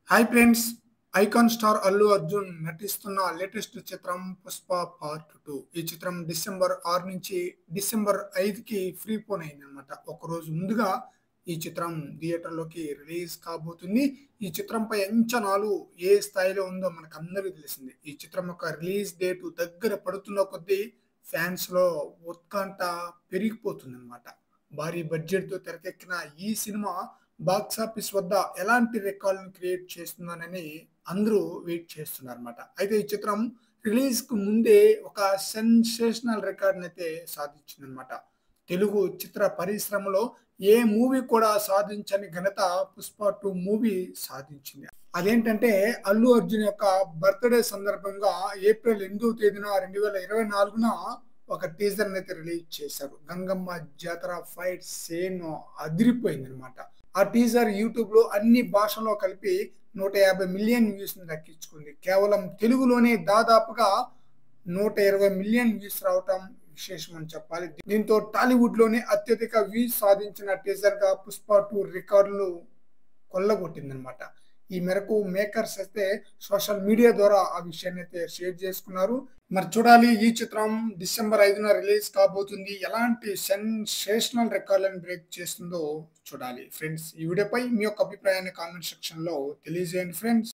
hi friends icon star Allu Arjun నటిస్తున్న latest చిత్రం Pushpa part two ఈ చిత్రం డిసెంబర్ ఆరు నుంచి డిసెంబర్ ఐదుకి ఫ్రీ పోన్ అయింది అనమాట ఒకరోజు ముందుగా ఈ చిత్రం థియేటర్లోకి రిలీజ్ కాబోతుంది ఈ చిత్రంపై అంచనాలు ఏ స్థాయిలో ఉందో మనకు అందరికీ తెలిసింది ఈ చిత్రం యొక్క రిలీజ్ డేట్ దగ్గర పడుతున్న కొద్దీ ఫ్యాన్స్ లో ఉత్కంఠ పెరిగిపోతుంది అనమాట భారీ బడ్జెట్ తో తెరకెక్కిన ఈ సినిమా బాక్స్ ఆఫీస్ వద్ద ఎలాంటి రికార్డులను క్రియేట్ చేస్తుందనని అందరూ వెయిట్ చేస్తున్నారు అనమాట అయితే ఈ చిత్రం రిలీజ్ కు ముందే ఒక సెన్సేషనల్ రికార్డ్ అయితే సాధించింది అనమాట తెలుగు చిత్ర పరిశ్రమలో ఏ మూవీ కూడా సాధించని ఘనత పుష్ప టూ మూవీ సాధించింది అదేంటంటే అల్లు అర్జున్ యొక్క బర్త్డే సందర్భంగా ఏప్రిల్ ఎనిమిదవ తేదీన రెండు వేల ఇరవై నాలుగున ఒక టీజర్ అయితే రిలీజ్ చేశారు గంగమ్మ జాతర ఫైట్ సేన్ అదిరిపోయింది అనమాట ఆ టీజర్ యూట్యూబ్ లో అన్ని భాషల్లో కలిపి నూట యాభై మిలియన్ వ్యూస్ ని దక్కించుకుంది కేవలం తెలుగులోనే దాదాపుగా నూట ఇరవై మిలియన్ వ్యూస్ రావటం విశేషం అని చెప్పాలి దీంతో టాలీవుడ్ లోనే అత్యధిక వ్యూస్ సాధించిన టీజర్ గా పుష్ప టూ రికార్డులు కొల్లగొట్టిందనమాట ఈ మేరకు మేకర్స్ అయితే సోషల్ మీడియా ద్వారా ఆ విషయాన్ని అయితే షేర్ చేసుకున్నారు మరి చూడాలి ఈ చిత్రం డిసెంబర్ ఐదున రిలీజ్ కాబోతుంది ఎలాంటి సెన్సేషనల్ రికార్డులను బ్రేక్ చేస్తుందో చూడాలి ఫ్రెండ్స్ ఈ వీడియోపై మీ యొక్క అభిప్రాయాన్ని కామెంట్ సెక్షన్ లో తెలియజేయండి ఫ్రెండ్స్